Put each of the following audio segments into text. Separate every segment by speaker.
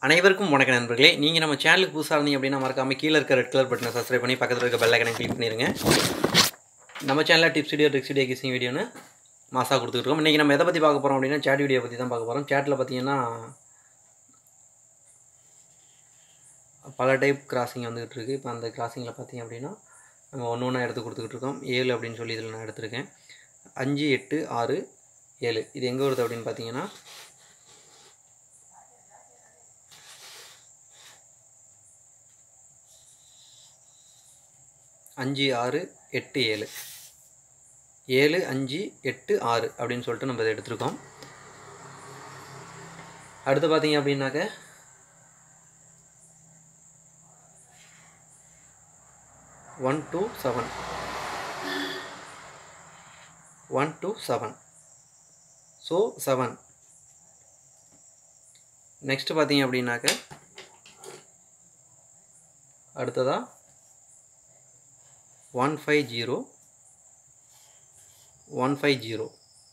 Speaker 1: அனைவருக்கும் வணக்க நண்பர்களே நீங்கள் நம்ம சேனலுக்கு புதுசாக இருந்தீங்க அப்படின்னா மறக்காம கீழே இருக்க ரெட் கலர் பட்டனை சப்ஸ்கிரைப் பண்ணி பக்கத்தில் இருக்க பெல் ஐக்கனை கிளிக் பண்ணிடுங்க நம்ம சேனலில் tips video tricks video guessing வீடியோன்னு மாசாக கொடுத்துருக்கோம் இன்றைக்கி நம்ம எதை பற்றி பார்க்க போகிறோம் அப்படின்னா சேட் வீடியோ பற்றி தான் பார்க்க போகிறோம் சேட்டில் பார்த்தீங்கன்னா பல டைப் கிராசிங் வந்துகிட்டு இருக்குது இப்போ அந்த கிராசிங்கில் பார்த்தீங்க அப்படின்னா நம்ம ஒன்று ஒன்றா எடுத்து கொடுத்துக்கிட்டு இருக்கோம் ஏழு அப்படின்னு சொல்லி இதில் நான் எடுத்திருக்கேன் அஞ்சு எட்டு ஆறு ஏழு இது எங்கே வருது அப்படின்னு பார்த்தீங்கன்னா அஞ்சு ஆறு எட்டு ஏழு ஏழு அஞ்சு எட்டு ஆறு அப்படின்னு சொல்லிட்டு நம்ம இதை எடுத்திருக்கோம் அடுத்து பார்த்தீங்க அப்படின்னாக்க one two seven one two seven so seven next பார்த்தீங்க அப்படின்னாக்க அடுத்ததா one five zero one five zero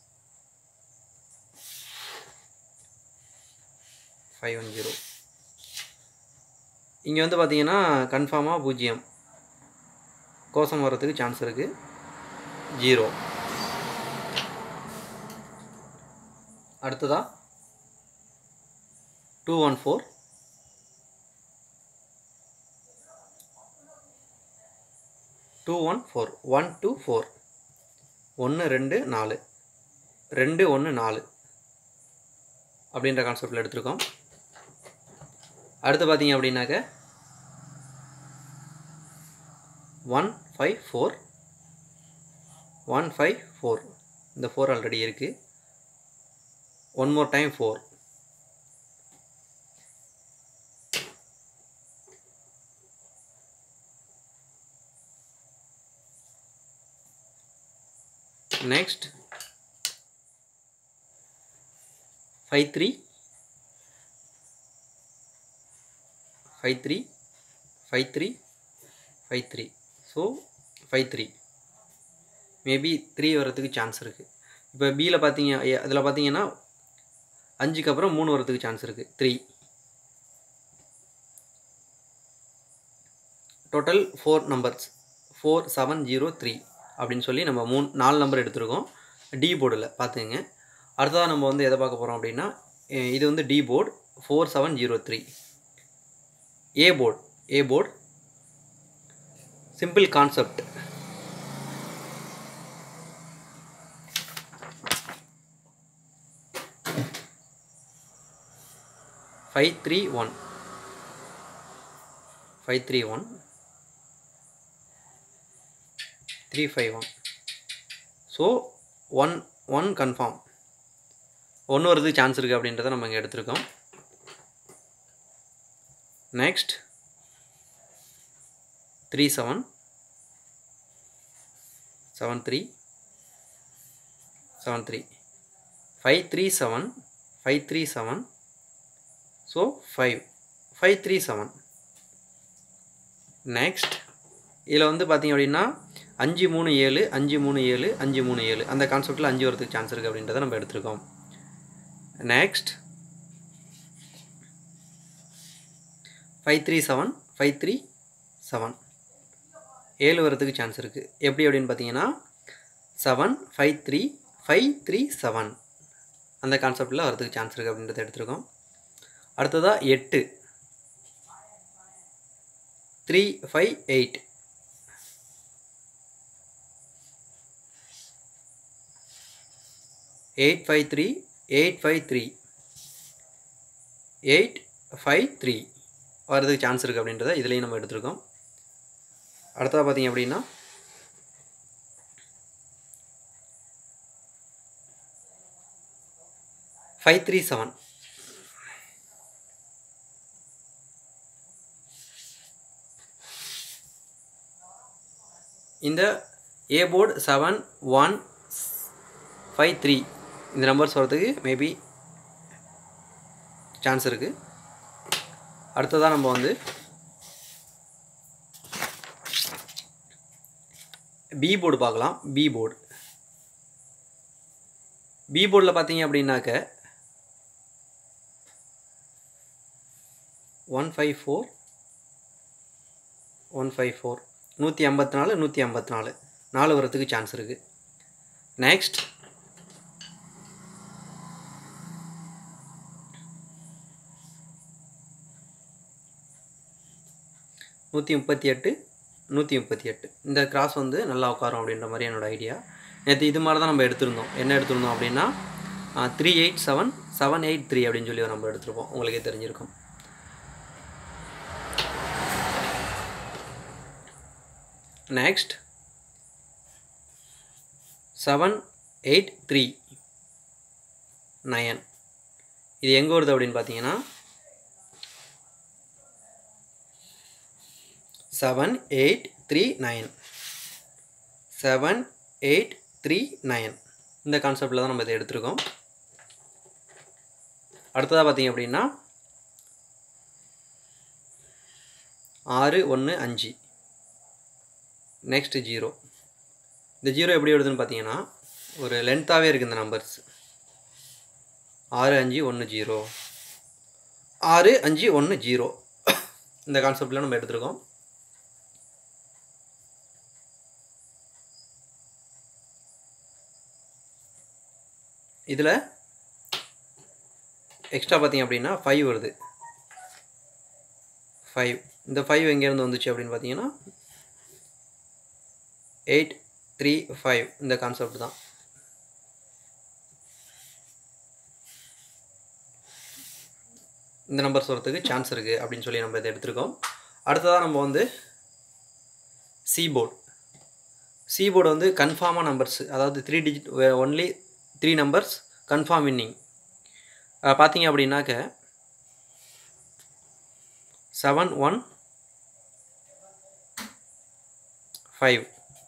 Speaker 1: five one zero இங்கே வந்து பார்த்தீங்கன்னா கன்ஃபார்மாக பூஜ்ஜியம் கோசம் வர்றதுக்கு சான்ஸ் இருக்குது ஜீரோ அடுத்ததா two one four two one four one two four ஒன்று ரெண்டு நாலு ரெண்டு ஒன்று நாலு அப்படின்ற கான்செப்டில் எடுத்திருக்கோம் அடுத்து பார்த்தீங்க அப்படின்னாக்க one five four one five four இந்த ஃபோர் ஆல்ரெடி இருக்குது one more time four next 5 3 5 3 5 3 5 3 so five three maybe three வரதுக்கு சான்ஸ் இருக்குது இப்போ பியில் பார்த்தீங்க அதில் பார்த்தீங்கன்னா அஞ்சுக்கு அப்புறம் மூணு வரதுக்கு சான்ஸ் இருக்குது three total four numbers four seven zero three அப்படின்னு சொல்லி நம்ம மூணு நாலு நம்பர் எடுத்திருக்கோம் டி போர்டில் பார்த்துங்க அடுத்ததாக நம்ம வந்து எதை பார்க்க போகிறோம் அப்படின்னா இது வந்து D board four seven zero three A board A board simple concept five three one five three one three five one so one one confirm ஒன்று வரதுக்கு சான்ஸ் இருக்குது அப்படின்றத நம்ம இங்கே எடுத்திருக்கோம் next three seven seven three seven three five three seven five three seven so five five three seven next இதில் வந்து பார்த்திங்க அப்படின்னா அஞ்சு மூணு ஏழு அஞ்சு மூணு ஏழு அஞ்சு மூணு ஏழு அந்த கான்செப்டில் அஞ்சு வரதுக்கு சான்ஸ் இருக்குது அப்படின்றத நம்ம எடுத்திருக்கோம் next five three seven five three seven ஏழு வரதுக்கு சான்ஸ் இருக்குது எப்படி அப்படின்னு பார்த்தீங்கன்னா seven five three five three seven அந்த கான்செப்டில் வரதுக்கு சான்ஸ் இருக்குது அப்படின்றத எடுத்திருக்கோம் அடுத்ததாக எட்டு three five eight eight five three eight five three eight five three வரதுக்கு சான்ஸ் இருக்குது அப்படின்றத இதுலேயும் நம்ம எடுத்திருக்கோம் அடுத்ததாக பார்த்தீங்க அப்படின்னா ஃபைவ் த்ரீ செவன் இந்த A board seven one five three இந்த நம்பர்ஸ் வரதுக்கு மேபி சான்ஸ் இருக்குது அடுத்ததாக நம்ம வந்து பி போர்டு பார்க்கலாம் பி போர்டு பி போர்டில் பார்த்தீங்க அப்படின்னாக்க one five four one five four நூற்றி ஐம்பத்தி நாலு நூற்றி ஐம்பத்தி நாலு நாலு வரத்துக்கு சான்ஸ் இருக்குது நெக்ஸ்ட் நூற்றி முப்பத்தி எட்டு நூற்றி முப்பத்தி எட்டு இந்த கிராஸ் வந்து நல்லா உட்காரும் அப்படின்ற மாதிரி என்னோடய ஐடியா நேற்று இது மாதிரி தான் நம்ம எடுத்திருந்தோம் என்ன எடுத்திருந்தோம் அப்படின்னா three eight seven seven eight three அப்படின்னு சொல்லி நம்ம எடுத்திருப்போம் உங்களுக்கே தெரிஞ்சிருக்கும் next seven eight three nine இது எங்கே வருது அப்படின்னு பார்த்தீங்கன்னா seven eight three nine seven eight three nine இந்த கான்செப்டில் தான் நம்ம இதை எடுத்திருக்கோம் அடுத்ததாக பார்த்தீங்க அப்படின்னா ஆறு ஒன்று அஞ்சு நெக்ஸ்ட் ஜீரோ இந்த ஜீரோ எப்படி வருதுன்னு பார்த்தீங்கன்னா ஒரு லென்த்தாகவே இருக்குது இந்த நம்பர்ஸ் ஆறு அஞ்சு ஒன்று ஜீரோ ஆறு அஞ்சு ஒன்று ஜீரோ இந்த கான்செப்டில் நம்ம எடுத்திருக்கோம் இதில் எக்ஸ்ட்ரா பார்த்தீங்க அப்படின்னா ஃபைவ் வருது ஃபைவ் இந்த ஃபைவ் எங்கேருந்து வந்துச்சு அப்படின்னு பார்த்தீங்கன்னா எயிட் த்ரீ ஃபைவ் இந்த கான்செப்ட் தான் இந்த நம்பர்ஸ் வரத்துக்கு சான்ஸ் இருக்குது அப்படின்னு சொல்லி நம்ம இதை எடுத்திருக்கோம் அடுத்ததாக நம்ம வந்து சி போர்டு சி போர்டு வந்து கன்ஃபார்மாக நம்பர்ஸ் அதாவது three digit only three numbers confirm winning பார்த்தீங்க அப்படின்னாக்க செவன் ஒன் ஃபைவ்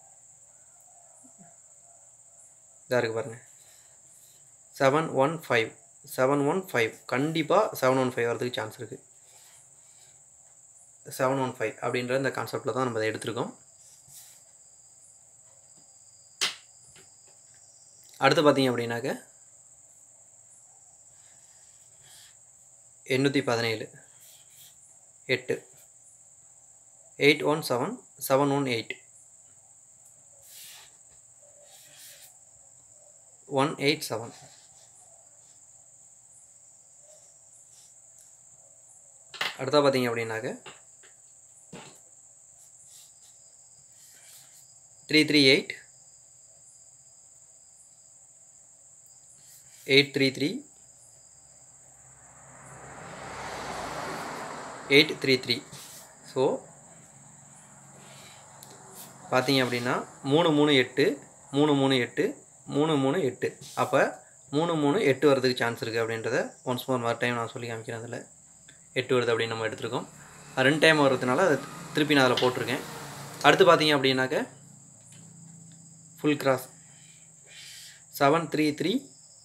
Speaker 1: இதாக இருக்குது பாருங்கள் seven one five seven one five கண்டிப்பாக செவன் ஒன் ஃபைவ் வரதுக்கு சான்ஸ் இருக்குது செவன் ஒன் ஃபைவ் அப்படின்ற இந்த கான்செப்டில் தான் நம்ம இதை எடுத்திருக்கோம் அடுத்து பார்த்தீங்க அப்படின்னாக்க எண்ணூற்றி பதினேழு எட்டு eight one seven seven one eight one eight seven அடுத்தா பார்த்தீங்க அப்படின்னாக்க three three eight eight three three eight three three so பார்த்தீங்க அப்படின்னா மூணு மூணு எட்டு மூணு மூணு எட்டு மூணு மூணு எட்டு அப்போ மூணு மூணு எட்டு வரதுக்கு சான்ஸ் இருக்குது அப்படின்றத ஒன்ஸ் மோர் மறு டைம் நான் சொல்லி காமிக்கிறேன் அதில் எட்டு வருது அப்படின்னு நம்ம எடுத்திருக்கோம் அது ரெண்டு டைம் வர்றதுனால அதை திருப்பி நான் அதில் போட்டிருக்கேன் அடுத்து பார்த்தீங்க அப்படின்னாக்க full cross seven three three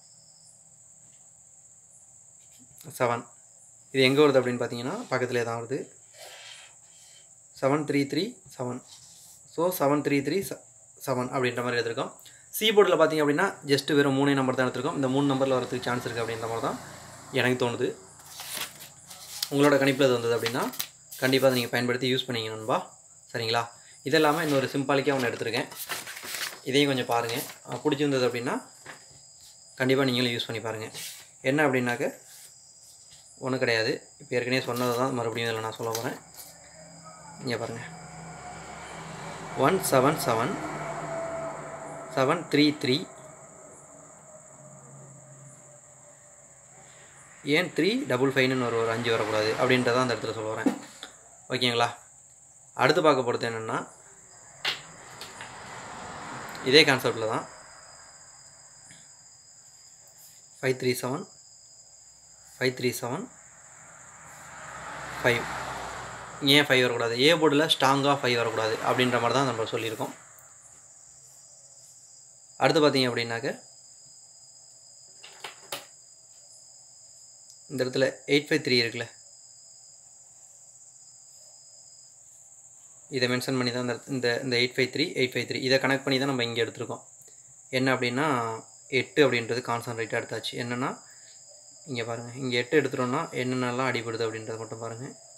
Speaker 1: seven இது எங்கே வருது அப்படின்னு பார்த்தீங்கன்னா பக்கத்துலேயே தான் வருது seven three three seven so seven three three seven அப்படின்ற மாதிரி எடுத்திருக்கோம் சி போர்டில் பார்த்தீங்க அப்படின்னா ஜஸ்ட் வெறும் மூணே நம்பர் தான் எடுத்திருக்கோம் இந்த மூணு நம்பரில் வரதுக்கு சான்ஸ் இருக்குது அப்படின்ற மாதிரி தான் எனக்கு தோணுது உங்களோட கணிப்பில் இது வந்தது அப்படின்னா கண்டிப்பாக அதை நீங்கள் பயன்படுத்தி யூஸ் பண்ணிங்க நண்பா சரிங்களா இது இல்லாமல் இன்னொரு சிம்பாலிக்காக ஒன்று எடுத்திருக்கேன் இதையும் கொஞ்சம் பாருங்கள் பிடிச்சிருந்தது அப்படின்னா கண்டிப்பாக நீங்களும் யூஸ் பண்ணி பாருங்கள் என்ன அப்படின்னாக்க ஒன்றும் கிடையாது இப்போ ஏற்கனவே சொன்னது தான் மறுபடியும் இதில் நான் சொல்ல போகிறேன் இங்கே பாருங்கள் one seven seven seven three three ஏன் த்ரீ டபுள் ஃபைவ்னு ஒரு ஒரு அஞ்சு வரக்கூடாது அப்படின்றதான் அந்த இடத்துல சொல்ல வரேன் ஓகேங்களா அடுத்து பார்க்க போகிறது என்னென்னா இதே கான்செப்டில் தான் five three seven five three seven five ஏன் ஃபைவ் வரக்கூடாது ஏ போர்டில் ஸ்ட்ராங்காக ஃபைவ் வரக்கூடாது அப்படின்ற மாதிரி தான் நம்ம சொல்லியிருக்கோம் அடுத்து பார்த்தீங்க அப்படின்னாக்க இந்த இடத்துல எயிட் ஃபைவ் த்ரீ இருக்குல்ல இதை மென்ஷன் பண்ணி தான் இந்த இந்த இந்த eight five three eight five three இதை கனெக்ட் பண்ணி தான் நம்ம இங்கே எடுத்திருக்கோம் என்ன அப்படின்னா எட்டு அப்படின்றது கான்சன்ட்ரேட்டாக எடுத்தாச்சு என்னென்னா இங்கே பாருங்கள் இங்கே எட்டு எடுத்துட்டோம்னா என்னென்னலாம் அடிபடுது அப்படின்றத மட்டும் பாருங்கள்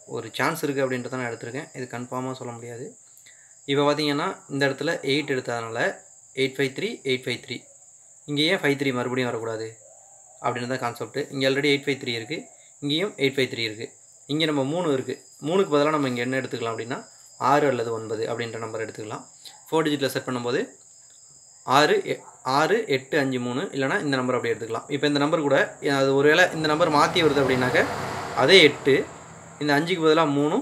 Speaker 1: ஒரு சான்ஸ் இருக்குது அப்படின்றத நான் எடுத்திருக்கேன் இது கன்ஃபார்மாக சொல்ல முடியாது இப்போ பார்த்தீங்கன்னா இந்த இடத்துல எயிட் எடுத்ததுனால eight five three eight five three இங்கே ஏன் ஃபைவ் த்ரீ மறுபடியும் வரக்கூடாது அப்படின்னு தான் கான்செப்ட் இங்கே ஆல்ரெடி எயிட் ஃபைவ் த்ரீ இருக்குது இங்கேயும் எயிட் ஃபைவ் த்ரீ இருக்குது இங்கே நம்ம மூணு இருக்குது மூணுக்கு பதிலாக நம்ம இங்கே என்ன எடுத்துக்கலாம் அப்படின்னா ஆறு அல்லது ஒன்பது அப்படின்ற நம்பர் எடுத்துக்கலாம் ஃபோர் டிஜிட்டில் செட் பண்ணும்போது ஆறு எ- ஆறு எட்டு அஞ்சு மூணு இல்லைனா இந்த நம்பர் அப்படியே எடுத்துக்கலாம் இப்போ இந்த நம்பர் கூட அது ஒருவேளை இந்த நம்பர் மாற்றி வருது அப்படின்னாக்க அதே எட்டு இந்த அஞ்சுக்கு பதிலாக மூணும்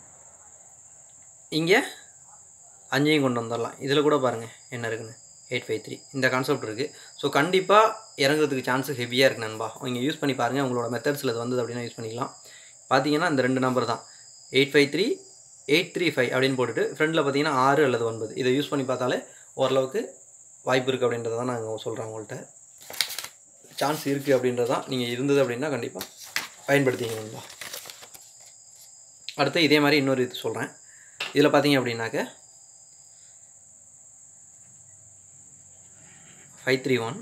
Speaker 1: இங்கே அஞ்சையும் கொண்டு வந்துடலாம் இதில் கூட பாருங்கள் என்ன இருக்குன்னு எயிட் ஃபைவ் த்ரீ இந்த கான்செப்ட் இருக்குது ஸோ கண்டிப்பாக இறங்குறதுக்கு சான்ஸ் ஹெவியாக இருக்குது நண்பா நீங்கள் யூஸ் பண்ணி பாருங்கள் உங்களோட மெத்தட்ஸில் இது வந்தது அப்படின்னா யூஸ் பண்ணிக்கலாம் பார்த்தீங்கன்னா இந்த ரெண்டு நம்பர் தான் eight five three eight three five அப்படின்னு போட்டுட்டு ஃப்ரெண்டில் பார்த்தீங்கன்னா ஆறு அல்லது ஒன்பது இதை யூஸ் பண்ணி பார்த்தாலே ஓரளவுக்கு வாய்ப்பு இருக்குது அப்படின்றத தான் நான் சொல்கிறேன் உங்கள்கிட்ட சான்ஸ் இருக்குது அப்படின்றதான் நீங்கள் இருந்தது அப்படின்னா கண்டிப்பாக பயன்படுத்திக்கணுங்களா அடுத்து இதே மாதிரி இன்னொரு இது சொல்கிறேன் இதில் பார்த்தீங்க அப்படின்னாக்க five three one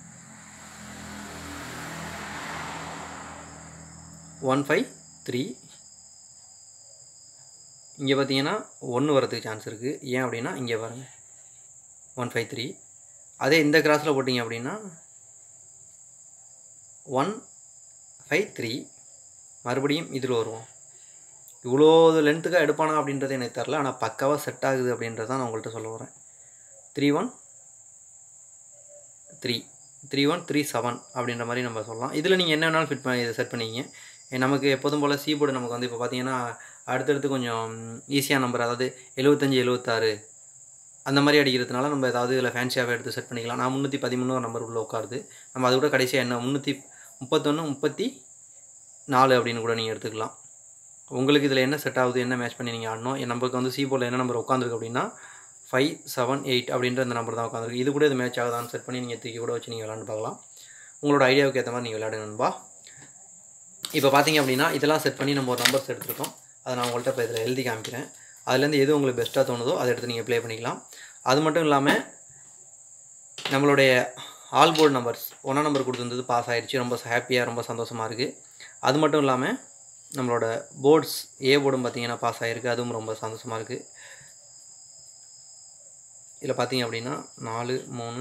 Speaker 1: one five three இங்கே பார்த்தீங்கன்னா ஒன்று வரதுக்கு சான்ஸ் இருக்குது ஏன் அப்படின்னா இங்கே பாருங்கள் ஒன் ஃபைவ் த்ரீ அதே இந்த கிராஸில் போட்டிங்க அப்படின்னா ஒன் ஃபைவ் த்ரீ மறுபடியும் இதில் வருவோம் இவ்வளோ லென்த்துக்காக எடுப்பானா அப்படின்றது எனக்கு தெரில ஆனால் பக்காவாக செட் ஆகுது அப்படின்றத நான் உங்கள்கிட்ட சொல்ல வரேன் three one three three one three seven அப்படின்ற மாதிரி நம்ம சொல்லலாம் இதில் நீங்கள் என்ன வேணாலும் ஃபிட் பண்ணி இதை செட் பண்ணிக்கிங்க ஏ, நமக்கு எப்போதும் போல் சி போர்டு நமக்கு வந்து இப்போ பார்த்தீங்கன்னா அடுத்தடுத்து கொஞ்சம் ஈஸியான நம்பர் அதாவது எழுபத்தஞ்சி எழுபத்தாறு அந்த மாதிரி அடிக்கிறதுனால நம்ம ஏதாவது இதில் ஃபேன்சியாகவே எடுத்து செட் பண்ணிக்கலாம் நான் முந்நூற்றி பதிமூணு நம்பர் உள்ள உட்காருது நம்ம அதை விட கடைசியாக என்ன முந்நூற்றி முப்பத்தொன்று முப்பத்தி நாலு அப்படின்னு கூட நீங்கள் எடுத்துக்கலாம் உங்களுக்கு இதில் என்ன செட் ஆகுது என்ன மேட்ச் பண்ணி நீங்கள் ஆடணும் என் நமக்கு வந்து சி போர்டில் என்ன நம்பர் உட்காந்துருக்கு அப்படின்னா ஃபைவ் செவன் எயிட் அப்படின்ற அந்த நம்பர் தான் உட்காந்துருக்கு இது கூட இது மேட்ச் ஆகுதான்னு செட் பண்ணி நீங்கள் தூக்கி கூட வச்சு நீங்கள் விளாண்டு பார்க்கலாம் உங்களோட ஐடியாவுக்கு ஏற்ற மாதிரி நீங்கள் விளையாடுங்க நண்பா இப்போ பார்த்தீங்க அப்படின்னா இதெல்லாம் செட் பண்ணி நம்ம ஒரு நம்பர்ஸ் எடுத்திருக்கோம் அதை நான் உங்கள்கிட்ட இப்போ இதில் எழுதி காமிக்கிறேன் அதுலேருந்து எது உங்களுக்கு பெஸ்ட்டாக தோணுதோ அதை எடுத்து நீங்கள் ப்ளே பண்ணிக்கலாம் அது மட்டும் இல்லாமல் நம்மளுடைய ஆல் போர்டு நம்பர்ஸ் ஒன்றா நம்பர் கொடுத்துருந்தது பாஸ் ஆயிடுச்சு ரொம்ப ஹாப்பியாக ரொம்ப சந்தோஷமாக இருக்குது அது மட்டும் இல்லாமல் நம்மளோட போர்ட்ஸ் ஏ போர்டும் பார்த்தீங்கன்னா பாஸ் ஆகிருக்கு அதுவும் ரொம்ப சந்தோஷமாக இருக்குது இதில் பார்த்தீங்க அப்படின்னா நாலு மூணு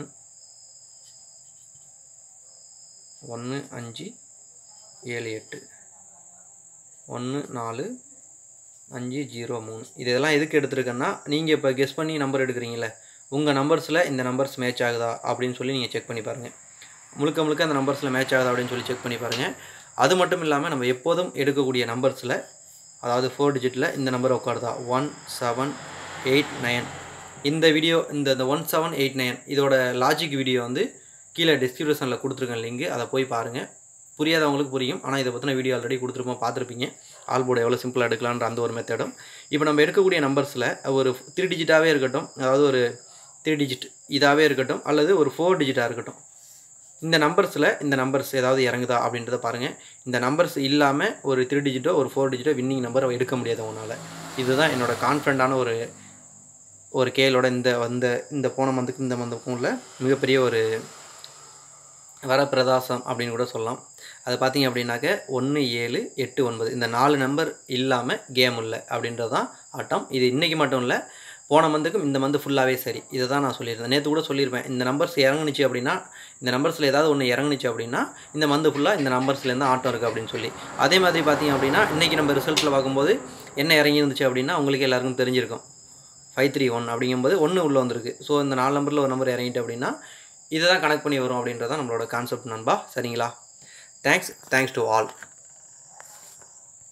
Speaker 1: ஒன்று அஞ்சு ஏழு எட்டு ஒன்று நாலு அஞ்சு ஜீரோ மூணு இது இதெல்லாம் எதுக்கு எடுத்திருக்கேன்னா நீங்கள் இப்போ கெஸ் பண்ணி நம்பர் எடுக்கிறீங்களே உங்கள் நம்பர்ஸில் இந்த நம்பர்ஸ் மேட்ச் ஆகுதா அப்படின்னு சொல்லி நீங்கள் செக் பண்ணி பாருங்கள் முழுக்க முழுக்க அந்த நம்பர்ஸில் மேட்ச் ஆகுதா அப்படின்னு சொல்லி செக் பண்ணி பாருங்கள் அது மட்டும் இல்லாமல் நம்ம எப்போதும் எடுக்கக்கூடிய நம்பர்ஸில் அதாவது ஃபோர் டிஜிட்டில் இந்த நம்பர் உட்காருதா ஒன் செவன் எயிட் நைன் இந்த வீடியோ இந்த இந்த ஒன் செவன் எயிட் நைன் இதோட லாஜிக் வீடியோ வந்து கீழே டிஸ்கிரிப்ஷனில் கொடுத்துருக்கேன் லிங்க் அதை போய் பாருங்கள் புரியாதவங்களுக்கு புரியும் ஆனால் இதை பற்றின வீடியோ ஆல்ரெடி கொடுத்துருப்போம் பார்த்துருப்பீங்க ஆல் போர்டு எவ்வளோ சிம்பிளாக எடுக்கலான்ற அந்த ஒரு மெத்தடும் இப்போ நம்ம எடுக்கக்கூடிய நம்பர்ஸில் ஒரு த்ரீ டிஜிட்டாகவே இருக்கட்டும் அதாவது ஒரு த்ரீ டிஜிட் இதாகவே இருக்கட்டும் அல்லது ஒரு ஃபோர் டிஜிட்டாக இருக்கட்டும் இந்த நம்பர்ஸில் இந்த நம்பர்ஸ் ஏதாவது இறங்குதா அப்படின்றத பாருங்கள் இந்த நம்பர்ஸ் இல்லாமல் ஒரு த்ரீ டிஜிட்டோ ஒரு ஃபோர் டிஜிட்டோ வின்னிங் நம்பரை எடுக்க முடியாது உன்னால் இதுதான் என்னோட கான்ஃபிடண்ட்டான ஒரு ஒரு கேலோட இந்த வந்த இந்த போன மந்த்துக்கு இந்த மந்த்துக்கும் உள்ள மிகப்பெரிய ஒரு வரப்பிரதாசம் அப்படின்னு கூட சொல்லலாம் அது பார்த்தீங்க அப்படின்னாக்க ஒன்று ஏழு எட்டு ஒன்பது இந்த நாலு நம்பர் இல்லாமல் கேம் இல்லை அப்படின்றது தான் ஆட்டம் இது இன்றைக்கி மட்டும் இல்லை போன மந்த்துக்கும் இந்த மந்த் ஃபுல்லாகவே சரி இதை தான் நான் சொல்லியிருந்தேன் நேற்று கூட சொல்லியிருப்பேன் இந்த நம்பர்ஸ் இறங்குனுச்சு அப்படின்னா இந்த நம்பர்ஸில் ஏதாவது ஒன்று இறங்குனுச்சு அப்படின்னா இந்த மந்த் ஃபுல்லாக இந்த நம்பர்ஸ்லேருந்து ஆட்டம் இருக்குது அப்படின்னு சொல்லி அதே மாதிரி பார்த்தீங்க அப்படின்னா இன்றைக்கி நம்ம ரிசல்ட்டில் பார்க்கும்போது என்ன இறங்கி இருந்துச்சு அப்படின்னா உங்களுக்கு எல்லாருக்கும் தெரிஞ்சிருக்கும் ஃபைவ் த்ரீ ஒன் அப்படிங்கும்போது ஒன்று உள்ளே வந்திருக்கு ஸோ இந்த நாலு நம்பரில் ஒரு நம்பர் இறங்கிட்டு அப்படின்னா இதை தான் கனெக்ட் பண்ணி வரும் அப்படின்றதான் நம்மளோட கான்செப்ட் நண்பா சரிங்களா தேங்க்ஸ் தேங்க்ஸ் டு ஆல்